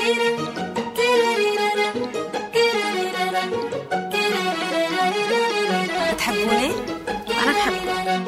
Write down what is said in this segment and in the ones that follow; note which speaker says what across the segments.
Speaker 1: بتحبوني وأنا بحبكم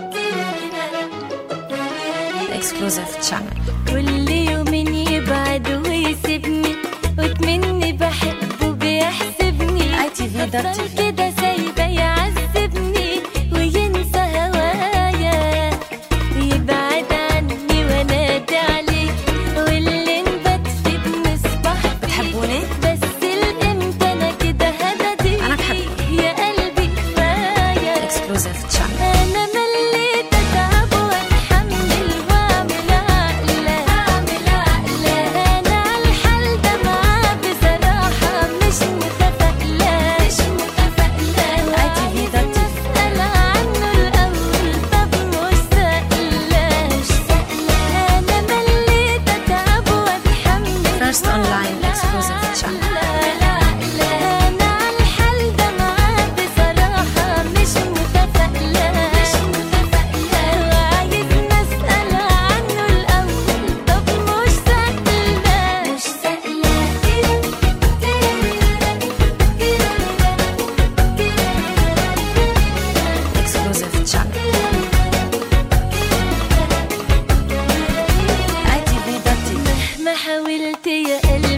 Speaker 1: اكسكلوزيف تشانل
Speaker 2: كل يوم يبعد ويسيبني وتمني بحبه بيحسبني
Speaker 1: اي تي في
Speaker 2: أفضل
Speaker 1: دار تي في
Speaker 2: كده سايبة يعذبني وينسى هوايا يبعد عني وانادي عليه واللي نبات في بنصبح
Speaker 1: بتحبوني؟
Speaker 2: بس الامتى انا كده هددي
Speaker 1: أنا بحبك.
Speaker 2: يا قلبي كفايه
Speaker 1: اكسكلوزيف تشانل
Speaker 2: أنا مليت أتعب وأتحمل وأعمل عقلة أعمل عقلة أنا عالحال ده معاه بصراحة مش متفائلة مش متفائلة
Speaker 1: اي تي في دار تي في
Speaker 2: أسأل عنه الأول طب مش سائلة مش سائلة أنا مليت أتعب وأتحمل
Speaker 1: First online exclusive channel.
Speaker 2: أنا عالحال ده معاه بصراحة مش متفائلة مش متفائلة وعايزني أسأل عنه الأول طب مش سائلة مش
Speaker 1: اكسكلوزيف تشانل اي تي في دار تي في
Speaker 2: مهما حاولت يا قلبي